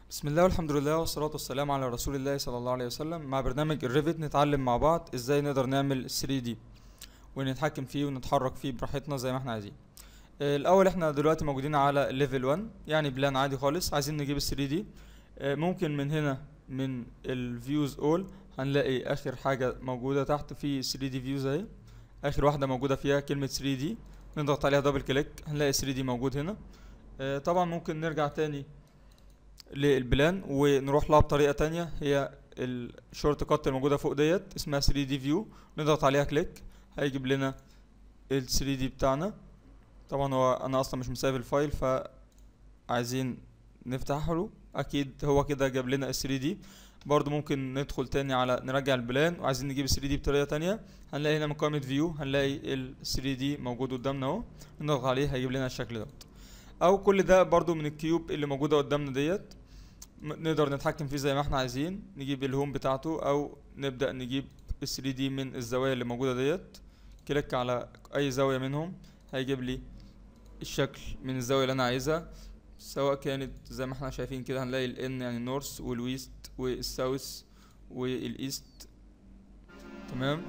بسم الله والحمد لله والصلاة والسلام على رسول الله صلى الله عليه وسلم مع برنامج الريفت نتعلم مع بعض ازاي نقدر نعمل 3D ونتحكم فيه ونتحرك فيه براحتنا زي ما احنا عايزين آه، الاول احنا دلوقتي موجودين على ليفل 1 يعني بلان عادي خالص عايزين نجيب ال 3D آه، ممكن من هنا من الفيوز اول هنلاقي اخر حاجة موجودة تحت في 3D فيوز اهي اخر واحدة موجودة فيها كلمة 3D نضغط عليها دبل كليك هنلاقي 3D موجود هنا آه، طبعا ممكن نرجع تاني للبلان ونروح لها بطريقة تانية هي الشورت كات الموجودة فوق ديت اسمها 3D view نضغط عليها كليك هيجيب لنا ال 3D بتاعنا طبعا هو انا اصلا مش مسايف الفايل فعايزين نفتحه له اكيد هو كده جاب لنا ال 3D برضو ممكن ندخل تاني على نرجع البلان وعايزين نجيب ال 3D بطريقة تانية هنلاقي هنا من قائمة فيو هنلاقي ال 3D موجود قدامنا اهو نضغط عليه هيجيب لنا الشكل دوت او كل ده برضو من الكيوب اللي موجودة قدامنا ديت م- نقدر نتحكم فيه زي ما احنا عايزين نجيب الهوم بتاعته او نبدأ نجيب ال 3D من الزوايا اللي موجودة ديت كليك على اي زاوية منهم هيجيب لي الشكل من الزاوية اللي انا عايزها سواء كانت زي ما احنا شايفين كده هنلاقي ال N يعني النورث والويست والساوث والايست تمام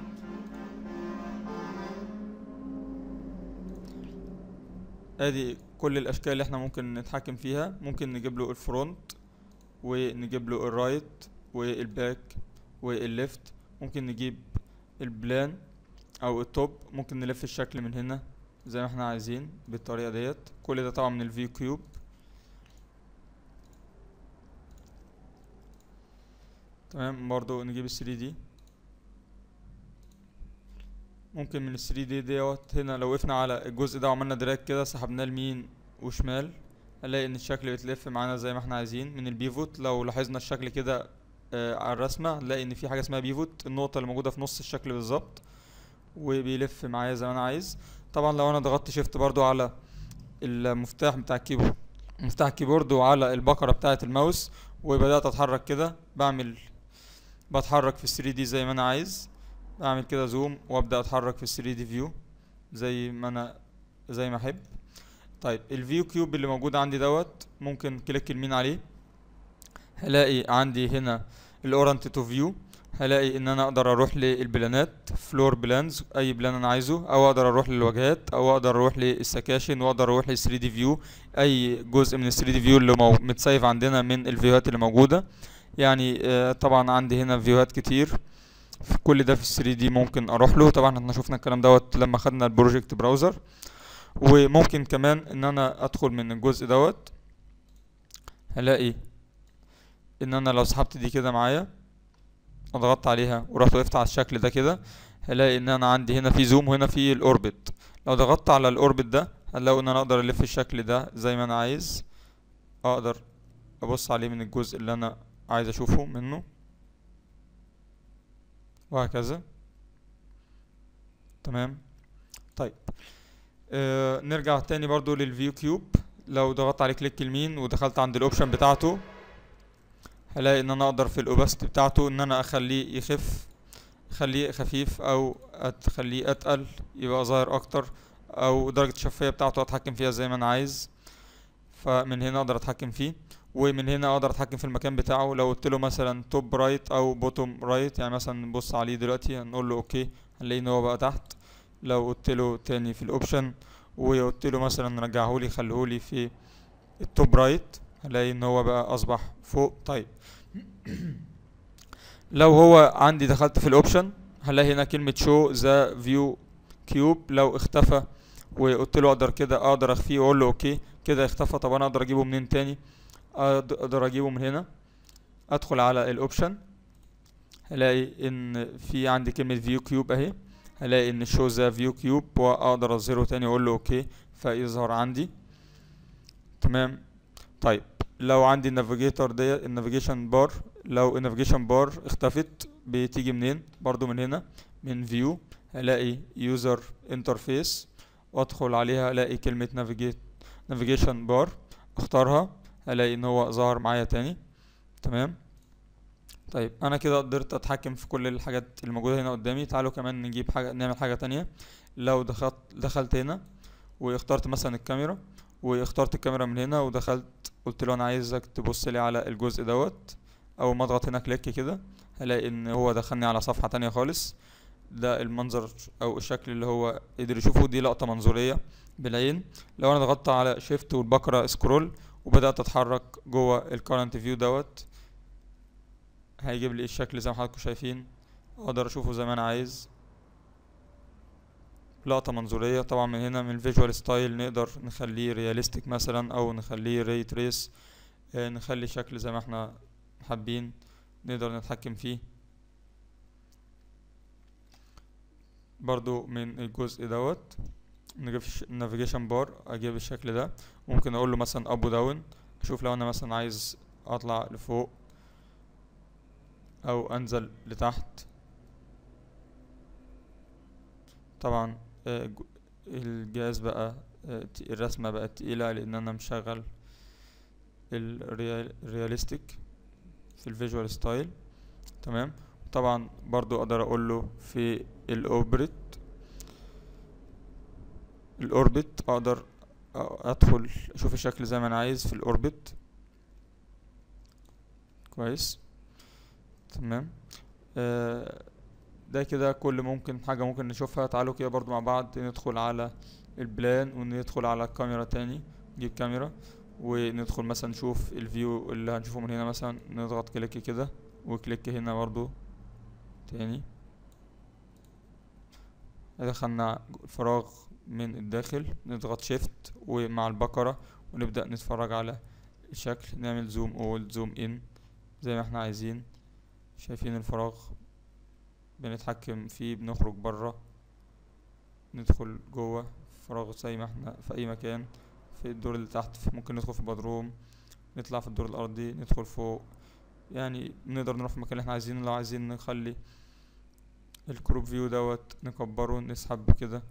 ادي كل الاشكال اللي احنا ممكن نتحكم فيها ممكن نجيب له الفرونت ونجيب له الرايت والباك والليفت ممكن نجيب البلان او التوب ممكن نلف الشكل من هنا زي ما احنا عايزين بالطريقة ديت كل ده طبعا من الفيو كيوب تمام برضو نجيب ال 3 دي ممكن من ال 3 دي ديت هنا لو وقفنا على الجزء ده وعملنا دراج كده سحبناه يمين وشمال هنلاقي ان الشكل بيتلف معانا زي ما احنا عايزين من البيفوت لو لاحظنا الشكل كده آه على الرسمة هنلاقي ان في حاجة اسمها بيفوت النقطة اللي موجودة في نص الشكل بالظبط وبيلف معايا زي ما انا عايز طبعا لو انا ضغطت شيفت برضو على المفتاح بتاع الكيبورد مفتاح الكيبورد وعلى البقرة بتاعة الماوس وبدأت اتحرك كده بعمل بتحرك في 3 دي زي ما انا عايز بعمل كده زوم وابدأ اتحرك في 3 دي فيو زي ما انا زي ما احب طيب الفيو كيوب اللي موجود عندي دوت ممكن كليك يمين عليه هلاقي عندي هنا الاورنت تو فيو هلاقي ان انا اقدر اروح للبلانات فلور بلانز اي بلان انا عايزه او اقدر اروح للواجهات او اقدر اروح للسكاشن واقدر اروح لل 3 دي فيو اي جزء من ال 3 دي فيو اللي مو متسيف عندنا من الفيوهات اللي موجوده يعني آه، طبعا عندي هنا فيوهات كتير في كل ده في 3 دي ممكن اروح له طبعا احنا شفنا الكلام دوت لما خدنا البروجكت براوزر وممكن كمان ان انا ادخل من الجزء دوت هلاقي ان انا لو سحبت دي كده معايا وضغطت عليها ورحت وقفت على الشكل ده كده هلاقي ان انا عندي هنا في زوم وهنا في الاوربت لو ضغطت على الاوربت ده هنلاقي ان انا اقدر الف الشكل ده زي ما انا عايز اقدر ابص عليه من الجزء اللي انا عايز اشوفه منه وهكذا تمام طيب آه نرجع تاني برضو للفيو كيوب لو ضغطت عليه كليك يمين ودخلت عند الاوبشن بتاعته هلاقي ان انا اقدر في الاوباستي بتاعته ان انا اخليه يخف اخليه خفيف او اخليه اتقل يبقى ظاهر اكتر او درجة الشفافية بتاعته اتحكم فيها زي ما انا عايز فمن هنا اقدر اتحكم فيه ومن هنا اقدر اتحكم في المكان بتاعه لو قلت له مثلا توب رايت او بوتوم رايت يعني مثلا نبص عليه دلوقتي هنقول له اوكي هنلاقي ان هو بقى تحت لو قلت له تاني في الاوبشن وقلت له مثلا رجعه لي خليه لي في التوب رايت هلاقي ان هو بقى اصبح فوق طيب لو هو عندي دخلت في الاوبشن هلاقي هنا كلمة شو ذا فيو كيوب لو اختفى وقلت له اقدر كده اقدر اخفيه واقول له اوكي كده اختفى طب انا اقدر اجيبه منين تاني اقدر اجيبه من هنا ادخل على الاوبشن هلاقي ان في عندي كلمة فيو كيوب اهي هلاقي ان شو ذا فيو كيوب واقدر اظهره تاني واقول له اوكي فيظهر عندي تمام طيب لو عندي النافيجيتور دي النافيجيشن بار لو النافيجيشن بار اختفت بتيجي منين برضو من هنا من فيو هلاقي يوزر انترفيس وادخل عليها الاقي كلمة نافيجيت نافيجيشن بار اختارها هلاقي ان هو ظهر معايا تاني تمام طيب انا كده قدرت اتحكم في كل الحاجات اللي موجودة هنا قدامي تعالوا كمان نجيب حاجة نعمل حاجة تانية لو دخلت دخلت هنا واخترت مثلا الكاميرا واخترت الكاميرا من هنا ودخلت قلت له انا عايزك تبص لي على الجزء دوت اول ما اضغط هنا كليك كده هلاقي ان هو دخلني على صفحة تانية خالص ده المنظر او الشكل اللي هو قدر يشوفه دي لقطة منظورية بالعين لو انا ضغطت على شيفت والبكرة سكرول وبدأت اتحرك جوه الكارنت فيو دوت هيجيب لي الشكل زي ما حضراتكم شايفين اقدر اشوفه زي ما انا عايز لقطة منظورية طبعا من هنا من الفيجوال ستايل نقدر نخليه رياليستيك مثلا او نخليه ري تريس نخلي الشكل زي ما احنا حابين نقدر نتحكم فيه برضو من الجزء دوت نجيب النافيجيشن بار اجيب الشكل ده ممكن اقول له مثلا اب وداون اشوف لو انا مثلا عايز اطلع لفوق او انزل لتحت طبعا الجهاز بقى الرسمة بقت تقيلة لان انا مشغل الرياليستيك في الفيجوال ستايل تمام طبعا برضو اقدر اقول له في الاوبريت الاوربت اقدر ادخل اشوف الشكل زي ما انا عايز في الاوربت كويس تمام آه ده كده كل ممكن حاجة ممكن نشوفها تعالوا كده برضو مع بعض ندخل على البلان وندخل على الكاميرا تاني نجيب كاميرا وندخل مثلا نشوف الفيو اللي هنشوفه من هنا مثلا نضغط كليك كده وكليك هنا برضو تاني دخلنا الفراغ من الداخل نضغط شيفت ومع البقرة ونبدأ نتفرج على الشكل نعمل زوم اول زوم ان زي ما احنا عايزين شايفين الفراغ بنتحكم فيه بنخرج برا ندخل جوه فراغ زي ما احنا في اي مكان في الدور اللي تحت ممكن ندخل في بدروم نطلع في الدور الارضي ندخل فوق يعني نقدر نروح في المكان اللي احنا عايزينه لو عايزين نخلي الكروب فيو دوت نكبره نسحب كده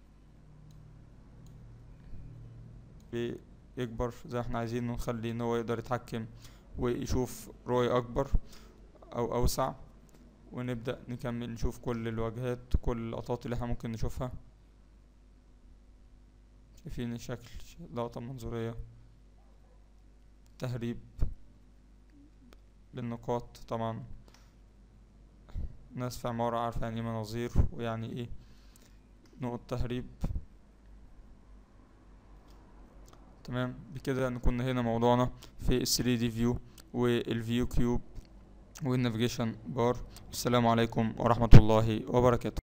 بيكبر زي ما احنا عايزين نخلي ان هو يقدر يتحكم ويشوف رؤية اكبر او اوسع ونبدأ نكمل نشوف كل الواجهات كل اللقطات اللي احنا ممكن نشوفها شايفين الشكل لقطة منظورية تهريب بالنقاط طبعا ناس في عمارة عارفة يعني ايه مناظير ويعني ايه نقط تهريب تمام بكده نكون هنا موضوعنا في ال 3 دي فيو والفيو كيوب والنافيجيشن بار السلام عليكم ورحمة الله وبركاته